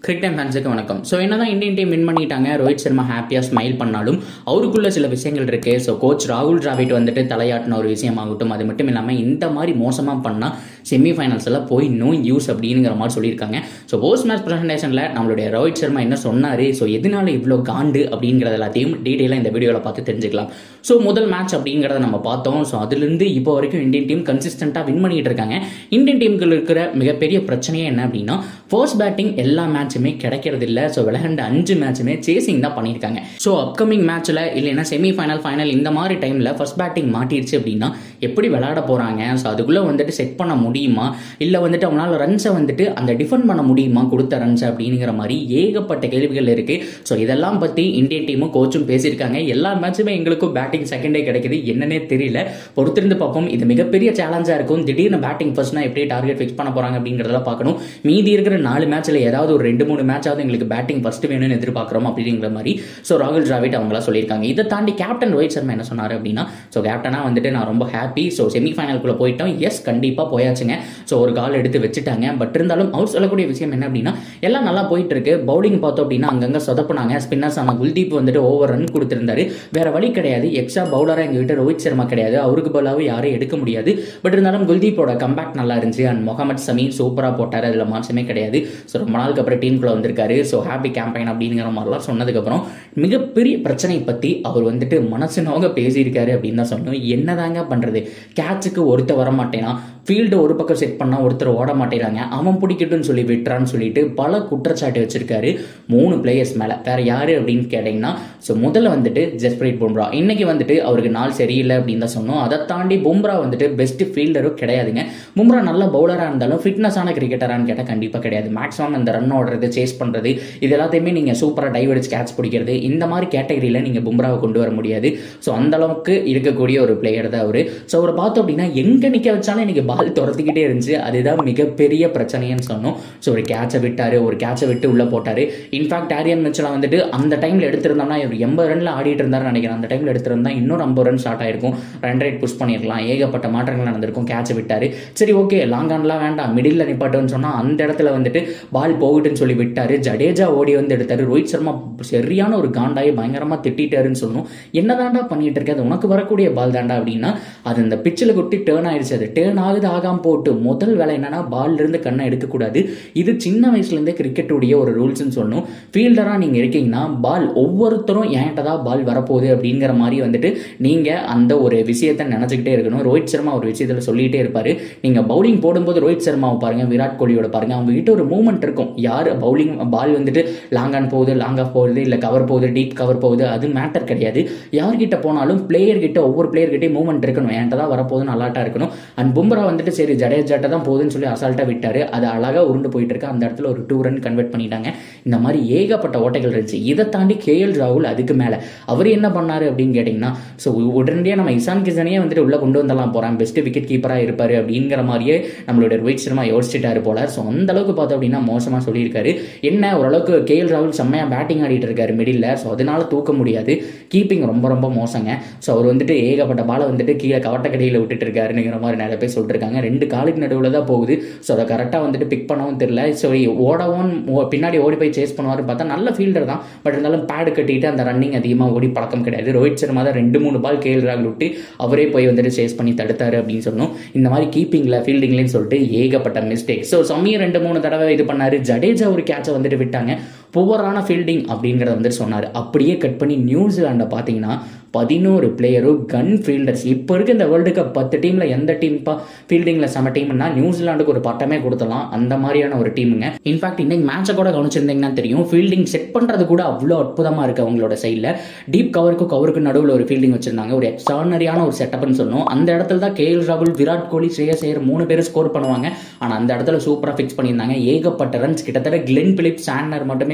கிரிக் time ஃபேன்ஸுக்கு வணக்கம் so என்னதான் இந்தியன் டீம் வின் பண்ணிட்டாங்க ரோஹித் சர்மா ஹாப்பியாக ஸ்மைல் பண்ணாலும் அவருக்குள்ள சில விஷயங்கள் இருக்கு ஸோ கோச் ராகுல் டிராவிட் வந்துட்டு தலையாட்டின ஒரு விஷயமாகட்டும் அது மட்டும் இல்லாமல் இந்த மாதிரி மோசமாக பண்ணால் செமிஃபைனல்ஸ் எல்லாம் போய் நோ யூஸ் அப்படிங்கிற மாதிரி சொல்லியிருக்காங்க ஸோ போஸ்ட் மேட்ச் ப்ரெசன்டேஷனில் நம்மளுடைய ரோஹித் சர்மா என்ன சொன்னார் ஸோ எதனால இவ்வளோ காண்டு அப்படிங்கிறது எல்லாத்தையும் டீட்டெயிலாக இந்த வீடியோவில் பார்த்து தெரிஞ்சுக்கலாம் ஸோ முதல் மேட்ச் அப்படிங்கிறத நம்ம பார்த்தோம் ஸோ அதுலேருந்து இப்போ வரைக்கும் இந்தியன் டீம் கன்சிஸ்டண்ட்டாக வின் பண்ணிட்டு இருக்காங்க இந்தியன் டீமுக்கு இருக்கிற மிகப்பெரிய பிரச்சனையே என்ன அப்படின்னா ஃபர்ஸ்ட் பேட்டிங் எல்லா மேட்சுமே கிடைக்கிறது இல்லை ஸோ விளையாண்ட அஞ்சு மேட்சுமே சேசிங் தான் பண்ணியிருக்காங்க ஸோ அப்கமிங் மேட்ச்சில் இல்லைன்னா செமி ஃபைனல் ஃபைனல் இந்த மாதிரி டைமில் ஃபர்ஸ்ட் பேட்டிங் மாட்டிருச்சு அப்படின்னா எப்படி விளையாட போகிறாங்க ஸோ அதுக்குள்ளே வந்துட்டு செட் பண்ண முடியுமா இல்லை வந்துட்டு அவனால் ரன்ஸை வந்துட்டு அந்த டிஃபெண்ட் பண்ண முடியுமா கொடுத்த ரன்ஸ் அப்படிங்கிற மாதிரி ஏகப்பட்ட கேள்விகள் இருக்குது ஸோ இதெல்லாம் பற்றி இந்தியன் டீமும் கோச்சும் பேசியிருக்காங்க எல்லா மேட்சுமே எங்களுக்கும் பேட்டிங் செகண்டே கிடைக்குது என்னன்னே தெரியல பொறுத்திருந்து பார்ப்போம் இது மிகப்பெரிய சேலஞ்சாக இருக்கும் திடீர்னு பேட்டிங் ஃபர்ஸ்ட்னா எப்படி டார்கெட் ஃபிக்ஸ் பண்ண போகிறாங்க அப்படிங்கிறதெல்லாம் பார்க்கணும் மீதி இருக்கிற நாலு மேட்ச்சில் ஏதாவது ஒரு ரெண்டு மூணு மேட்சாவது எங்களுக்கு பேட்டிங் ஃபர்ஸ்ட் வேணும்னு எதிர்பார்க்குறோம் அப்படிங்கிற மாதிரி ஸோ ராகுல் டிராவிட் அவங்களாம் சொல்லியிருக்காங்க இதை தாண்டி கேப்டன் ரோஹித் சர்மா என்ன சொன்னார் அப்படின்னா ஸோ கேப்டனாக வந்துட்டு நான் ரொம்ப ஹாப்பி ஸோ செமிஃபைனலுக்குள்ளே போயிட்டோம் எஸ் கண்டிப்பாக போயாச்சுங்க ஸோ ஒரு கால் எடுத்து வச்சுட்டாங்க பட் இருந்தாலும் அவர் சொல்லக்கூடிய விஷயம் என்ன அப்படின்னா எல்லாம் நல்லா போயிட்டு இருக்கு பவுலிங் பார்த்தோம் அப்படின்னா அங்கங்கே சொதப்புனாங்க ஸ்பின்னர்ஸ் ஆன குல்தீப் வந்துட்டு ஓவர் ரன் கொடுத்திருந்தாரு வேற வழி கிடையாது எக்ஸ்ட்ரா பவுலராக எங்ககிட்ட ரோஹித் சர்மா கிடையாது அவருக்கு பதிலாக யாரும் எடுக்க முடியாது பட் இருந்தாலும் குல்தீப்போட கம்பேக் நல்லா இருந்துச்சு அண்ட் முகமது சமி சூப்பராக போட்டார் அதில் மாற்றமே கிடையாது ஸோ ரொம்ப நாளுக்கு அப்புறம் டீமுக்குள்ள வந்திருக்காரு ஸோ ஹாப்பி கேம்பெயின் அப்படிங்கிற மாதிரிலாம் சொன்னதுக்கப்புறம் மிகப்பெரிய பிரச்சனை பற்றி அவர் வந்துட்டு மனசு நோக பேசியிருக்காரு அப்படின்னு தான் சொன்னோம் என்னதாங்க பண்ணுறது கேட்சுக்கு ஒருத்த வர மாட்டேனா ஃபீல்டு ஒரு பக்கம் செட் பண்ணால் ஒருத்தர் ஓட மாட்டேறாங்க அவன் பிடிக்கட்டும்னு சொல்லி விட்டுறான்னு சொல்லிட்டு பல குற்றச்சாட்டு வச்சிருக்காரு மூணு பிளேயர்ஸ் மேலே வேற யாரு அப்படின்னு கேட்டிங்கன்னா ஸோ முதல்ல வந்துட்டு ஜஸ்பிரீத் பும்ரா இன்னைக்கு வந்துட்டு அவருக்கு நாள் சரியில்லை அப்படின்னு தான் சொன்னோம் அதை தாண்டி பும்ரா வந்துட்டு பெஸ்ட் ஃபீல்டரும் கிடையாதுங்க பும்ரா நல்ல பவுலராக இருந்தாலும் ஃபிட்னஸான கிரிக்கெட்டரான்னு கேட்டால் கண்டிப்பாக கிடையாது மேக்ஸிமம் அந்த ரன் ஓடுறது சேஸ் பண்ணுறது இது எல்லாத்தையுமே நீங்கள் சூப்பராக டைவ் அடிச்சு கேட்ச் பிடிக்கிறது இந்த மாதிரி கேட்டகரியில் நீங்கள் பும்ராவை கொண்டு வர முடியாது ஸோ அந்த அளவுக்கு இருக்கக்கூடிய ஒரு பிளேயர் தான் அவர் ஸோ அவரை பார்த்தோம் அப்படின்னா எங்கே நிற்க வச்சாலும் எனக்கு பால் துரத்துக்கிட்டே இருந்துச்சு அதுதான் மிகப்பெரிய பிரச்சனைன்னு சொன்னோம் ஸோ ஒரு கேட்சை விட்டார் ஒரு கேட்சை விட்டு உள்ளே போட்டார் இன்ஃபேக்ட் ஆரியன் மிச்சலாம் வந்துட்டு அந்த டைமில் எடுத்திருந்தோம்னா ஒரு எண்பது ரனில் ஆடிட்டு இருந்தாரு நினைக்கிறேன் அந்த டைமில் எடுத்திருந்தா இன்னொரு ஐம்பது ரன் ஸ்டார்ட் ஆயிருக்கும் ரன் ரேட் புஷ் பண்ணியிருக்கலாம் ஏகப்பட்ட மாற்றங்கள் நடந்திருக்கும் கேட்சை விட்டார் சரி ஓகே லாங் ஆன்லாம் வேண்டாம் மிடில் நிப்பாட்டுன்னு சொன்னால் அந்த இடத்துல வந்துட்டு பால் போகட்டுன்னு சொல்லி விட்டார் ஜடேஜா ஓடி வந்து எடுத்தார் ரோஹித் சர்மா சரியான ஒரு காண்டாயி பயங்கரமாக திட்டாருன்னு சொல்லணும் என்ன தாண்டா பண்ணிட்டு இருக்க அது உனக்கு வரக்கூடிய பால் தாண்டா அப்படின்னா அது இந்த பிச்சில் கொட்டி டேர்ன் ஆயிடுச்சு அது டேர்ன் ஆகுது ஆகாம போட்டு முதல் வேலை என்னன்னா பால்ல இருந்து கண்ணை எடுக்கக்கூடாது இது சின்ன வயசுலேருந்தே கிரிக்கெட்டுடைய ஒரு ரூல்ஸ்னு சொல்லணும் ஃபீல்டராக நீங்கள் இருக்கீங்கன்னா பால் ஒவ்வொருத்தரும் என்கிட்ட தான் பால் வரப்போகுது அப்படிங்கிற மாதிரி வந்துட்டு நீங்கள் அந்த ஒரு விஷயத்தை நினச்சிக்கிட்டே இருக்கணும் ரோஹித் சர்மா ஒரு விஷயத்தில் சொல்லிகிட்டே இருப்பார் நீங்கள் பவுலிங் போடும்போது ரோஹித் சர்மாவை பாருங்கள் விராட் கோலியோட பாருங்கள் அவங்க கிட்ட ஒரு மூவ்மெண்ட் இருக்கும் யார் பவுலிங் பால் வந்துட்டு லாங் ஆன் போகுது லாங் ஆஃப் போகுது இல்லை கவர் போகுது டீப் கவர் போகுது அது மேட்டர் கிடையாது யார்கிட்ட போனாலும் பிளேயர் கிட்ட ஒவ்வொரு பிளேயர் கிட்டே மூவ்மெண்ட் இருக்கணும் என்கிட்ட தான் வரப்போகுதுன்னு அலாட்டாக இருக்கணும் அண்ட் பும்ரா வந்துட்டு சரி ஜடேஜாட்ட தான் போகுதுன்னு சொல்லி அசால்ட்டாக விட்டார் அது அழகாக உருண்டு போயிட்டு இருக்கு அந்த இடத்துல ஒரு டூ ரன் கன்வெர்ட் பண்ணிட்டாங்க இந்த மாதிரி ஏகப்பட்ட ஓட்டைகள் இருந்துச்சு இதை தாண்டி கேஎல் ராகுல் அதுக்கு மேலே அவர் என்ன பண்ணாரு அப்படின்னு கேட்டிங்கன்னா ஸோ உடனடியாக நம்ம இசான் கிசனையே வந்துட்டு உள்ளே கொண்டு வந்துடலாம் போகிறேன் பெஸ்ட் விக்கெட் கீப்பராக இருப்பார் அப்படிங்கிற மாதிரியே நம்மளோட ரோஹித் சர்மா யோசிச்சுட்டாரு போல ஸோ அந்த அளவுக்கு பார்த்தோம் அப்படின்னா மோசமாக சொல்லியிருக்காரு என்ன ஓரளவுக்கு கேஎல் ராகுல் செம்மையாக பேட்டிங் ஆடிட்டு இருக்காரு மிடில் ஸோ அதனால தூக்க முடியாது கீப்பிங் ரொம்ப ரொம்ப மோசங்க ஸோ அவர் வந்துட்டு ஏகப்பட்ட பாலை வந்துட்டு கீழே கவட்டக்கடையில் விட்டுட்டு இருக்காருங்கிற மாதிரி நிறைய பேர் சொல்லிருக்காங்க ரெண்டு காலுக்கு நடுவில் தான் போகுது ஸோ அதை கரெக்டாக வந்துட்டு பிக் பண்ணவும் தெரியல ஸோ ஓடவும் ஓ- பின்னாடி ஓடி போய் சேஸ் பண்ணுவார் பார்த்தா நல்ல ஃபீல்டர் தான் பட் இருந்தாலும் பேடு கட்டிட்டு அந்த ரன்னிங் அதிகமாக ஓடி பழக்கம் கிடையாது ரோஹித் சர்மா தான் ரெண்டு மூணு பால் கேஎல் ராகுல் விட்டு அவரே போய் வந்துட்டு சேஸ் பண்ணி தடுத்தாரு அப்படின்னு சொன்னோம் இந்த மாதிரி கீப்பிங்கில் ஃபீல்டிங்லேன்னு சொல்லிட்டு ஏகப்பட்ட மிஸ்டேக் ஸோ சமீர் ரெண்டு மூணு தடவை இது பண்ணாரு ஜடேஜா ஒரு கேட்சை வந்துட்டு விட்டாங்க புவரான ஃபீல்டிங் அப்படிங்கிறத வந்துட்டு சொன்னார் அப்படியே கட் பண்ணி நியூசிலாண்டை பார்த்தீங்கன்னா பதினோரு பிளேயரும் கன் ஃபீல்டர்ஸ் இப்போ இருக்க இந்த வேர்ல்டு கப் பத்து டீமில் எந்த டீம் ஃபீல்டிங்கில் செம டீம்னா நியூசிலாண்டுக்கு ஒரு பட்டமே கொடுத்தலாம் அந்த மாதிரியான ஒரு டீமுங்க இன்ஃபேக்ட் இன்னைக்கு மேட்சை கூட கவனிச்சிருந்தீங்கன்னா தெரியும் ஃபீல்டிங் செட் பண்ணுறது கூட அவ்வளோ அற்புதமாக இருக்குது அவங்களோட சைடில் டீப் கவருக்கும் கவருக்கு நடுவில் ஒரு ஃபீல்டிங் வச்சிருந்தாங்க ஒரு எக்ஸ்ட்ரானரியான ஒரு செட்டப்னு சொன்னோம் அந்த இடத்துல தான் கேஎல் ராகுல் விராட் கோலி ஸ்ரேயஸ் ஐயர் மூணு பேரும் ஸ்கோர் பண்ணுவாங்க ஆனால் அந்த இடத்துல சூப்பராக ஃபிக்ஸ் பண்ணியிருந்தாங்க ஏகப்பட்ட ரன்ஸ் கிட்டத்தட்ட கிளென் பிலிப் சாண்டர் மட்டுமே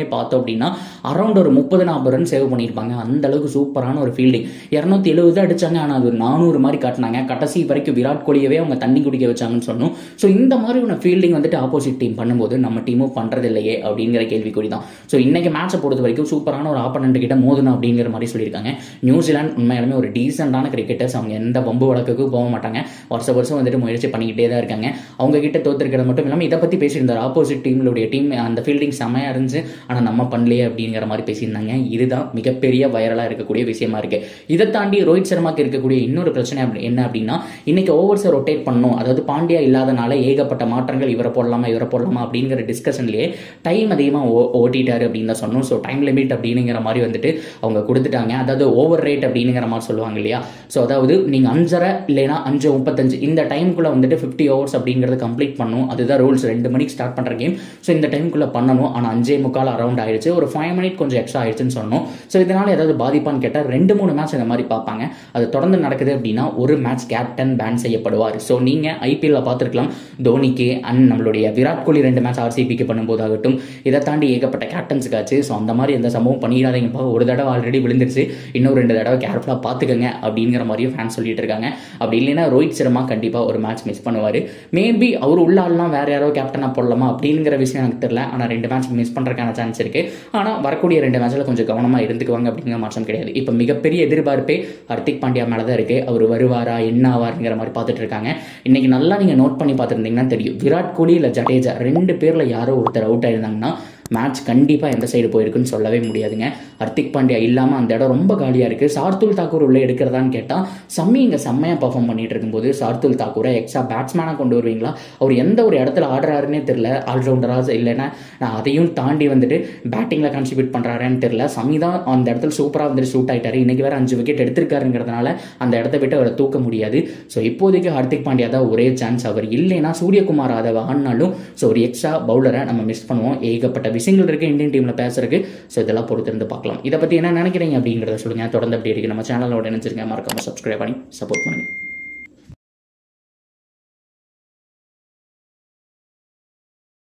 பார்த்தோம் அப்படின்னா அரௌண்ட் ஒரு முப்பது நாற்பது ரன் சேவ் பண்ணியிருப்பாங்க அந்த அளவுக்கு சூப்பரான ஒரு ஃபீல்டிங் இரநூத்தி எழுபது அடிச்சாங்க ஆனால் அது ஒரு நானூறு மாதிரி காட்டினாங்க கடைசி வரைக்கும் விராட் கோலியவே அவங்க தண்ணி குடிக்க வச்சாங்கன்னு சொன்னோம் ஸோ இந்த மாதிரியான ஃபீல்டிங் வந்துட்டு ஆப்போசிட் டீம் பண்ணும்போது நம்ம டீமும் பண்ணுறது இல்லையே அப்படிங்கிற கேள்விக்குறி தான் ஸோ இன்னைக்கு மேட்சை பொறுத்த வரைக்கும் சூப்பரான ஒரு ஆப்பனண்ட் கிட்ட மோதணும் அப்படிங்கிற மாதிரி சொல்லியிருக்காங்க நியூசிலாந்து உண்மையாலுமே ஒரு டீசெண்டான கிரிக்கெட்டர்ஸ் அவங்க எந்த பம்பு வழக்குக்கும் போக மாட்டாங்க வருஷ வருஷம் வந்துட்டு முயற்சி பண்ணிக்கிட்டே தான் இருக்காங்க அவங்க கிட்ட தோத்துருக்கிறது மட்டும் இல்லாமல் இதை பற்றி பேசியிருந்தார் ஆப்போசிட் டீம்களுடைய டீம் அந்த ஃபீல்டிங் செமையாக இருந்துச்சு ஆனால் நம்ம பண்ணலையே அப்படிங்கிற மாதிரி பேசியிருந்தாங்க இதுதான் மிகப்பெரிய வைரலாக இருக்கக்கூடிய விஷயமா இருக்கு இதை தாண்டி ரோஹித் சர்மாக்கு இருக்கக்கூடிய இன்னொரு பிரச்சனை அப்படி என்ன அப்படின்னா இன்னைக்கு ஓவர்ஸை ரொட்டேட் பண்ணணும் அதாவது பாண்டியா இல்லாதனால ஏகப்பட்ட மாற்றங்கள் இவரை போடலாமா இவரை போடலாமா அப்படிங்கிற டிஸ்கஷன்லேயே டைம் அதிகமாக ஓ ஓட்டிட்டாரு அப்படின்னு தான் சொன்னோம் ஸோ டைம் லிமிட் அப்படிங்கிற மாதிரி வந்துட்டு அவங்க கொடுத்துட்டாங்க அதாவது ஓவர் ரேட் அப்படிங்கிற மாதிரி சொல்லுவாங்க இல்லையா ஸோ அதாவது நீங்கள் அஞ்சரை இல்லைனா அஞ்சு முப்பத்தஞ்சு இந்த டைமுக்குள்ளே வந்துட்டு ஃபிஃப்டி ஹவர்ஸ் அப்படிங்கிறத கம்ப்ளீட் பண்ணணும் அதுதான் ரூல்ஸ் ரெண்டு மணிக்கு ஸ்டார்ட் பண்ணுற கேம் ஸோ இந்த டைமுக்குள்ளே பண்ணணும் ஆனால் அஞ்சே முக்கால் அரௌண்ட் ஆயிடுச்சு ஒரு ஃபைவ் மினிட் கொஞ்சம் எக்ஸ்ட்ரா ஆயிடுச்சுன்னு சொன்னோம் ஸோ இதனால் ஏதாவது பாதிப்பான்னு கேட்டால் ரெண்டு மூணு மேட்ச் இந்த மாதிரி பார்ப்பாங்க அது தொடர்ந்து நடக்குது அப்படின்னா ஒரு மேட்ச் கேப்டன் பேன் செய்யப்படுவார் ஸோ நீங்கள் ஐபிஎல்ல பார்த்துருக்கலாம் தோனிக்கு அண்ட் நம்மளுடைய விராட் கோலி ரெண்டு மேட்ச் ஆர்சிபிக்கு பண்ணும்போது ஆகட்டும் இதை தாண்டி ஏகப்பட்ட கேப்டன்ஸுக்கு ஆச்சு ஸோ அந்த மாதிரி எந்த சம்பவம் பண்ணிடாதீங்கப்பா ஒரு தடவை ஆல்ரெடி விழுந்துருச்சு இன்னும் ரெண்டு தடவை கேர்ஃபுல்லாக பார்த்துக்கங்க அப்படிங்கிற மாதிரியும் ஃபேன்ஸ் சொல்லிட்டு இருக்காங்க அப்படி இல்லைன்னா ரோஹித் சர்மா கண்டிப்பாக ஒரு மேட்ச் மிஸ் பண்ணுவார் மேபி அவர் உள்ள ஆள்லாம் வேற யாரோ கேப்டனாக போடலாமா அப்படிங்கிற விஷயம் எனக்கு தெரியல ஆனால் ரெண்டு மேட்ச் மிஸ் பண்ணுறதுக்கான சான்ஸ் இருக்கு ஆனால் வரக்கூடிய ரெண்டு மேட்ச்சில் கொஞ்சம் கவனமாக இருந்துக்குவாங்க அப்படிங்கிற மாற்றம் கிடையாது இப்போ மிகப்பெரிய எதிர்பார்ப்பே ஹர்திக் பாண்டியா மேலே தான் இருக்கு அவர் வருவாரா என்ன ஆவாருங்கிற மாதிரி பார்த்துட்டு இருக்காங்க இன்னைக்கு நல்லா நீங்கள் நோட் பண்ணி பார்த்துருந்தீங்கன்னா தெரியும் விராட் கோலி இல்லை ஜடேஜா ரெண்டு பேரில் யாரோ ஒருத்தர் அவுட் ஆயிருந்தாங்கன்னா மேட்ச் கண்டிப்பாக எந்த சைடு போயிருக்குன்னு சொல்லவே முடியாதுங்க ஹர்திக் பாண்டியா இல்லாமல் அந்த இடம் ரொம்ப காலியாக இருக்குது சார்துல் தாக்கூர் உள்ளே எடுக்கிறதான்னு கேட்டால் சம்மி இங்கே செம்மையாக பர்ஃபார்ம் பண்ணிட்டு இருக்கும்போது சார்துல் தாக்கூரை எக்ஸ்ட்ரா பேட்ஸ்மேனாக கொண்டு வருவீங்களா அவர் எந்த ஒரு இடத்துல ஆடுறாருன்னே தெரில ஆல்ரவுண்டராக இல்லைன்னா நான் அதையும் தாண்டி வந்துட்டு பேட்டிங்கில் கான்ட்ரிபியூட் பண்ணுறாருன்னு தெரில சம்மி தான் அந்த இடத்துல சூப்பராக வந்துட்டு ஷூட் ஆயிட்டாரு இன்னைக்கு வேறு அஞ்சு விக்கெட் எடுத்திருக்காருங்கிறதுனால அந்த இடத்த விட்டு அவரை தூக்க முடியாது ஸோ இப்போதைக்கு ஹர்திக் பாண்டியா தான் ஒரே சான்ஸ் அவர் இல்லைன்னா சூரியகுமார் யாதவ் ஆடினாலும் ஸோ ஒரு எக்ஸ்ட்ரா பவுலரை நம்ம மிஸ் பண்ணுவோம் ஏகப்பட்ட விஷயங்கள் இருக்குது இந்தியன் டீமில் பேசுறதுக்கு ஸோ இதெல்லாம் பொறுத்திருந்து பார்க்கலாம் இதை பற்றி என்ன நினைக்கிறீங்க அப்படிங்கிறத சொல்லுங்கள் தொடர்ந்து அப்படி இருக்கு நம்ம சேனலோட நினைச்சிருங்க மறக்காம சப்ஸ்கிரைப் பண்ணி சப்போர்ட் பண்ணுங்கள்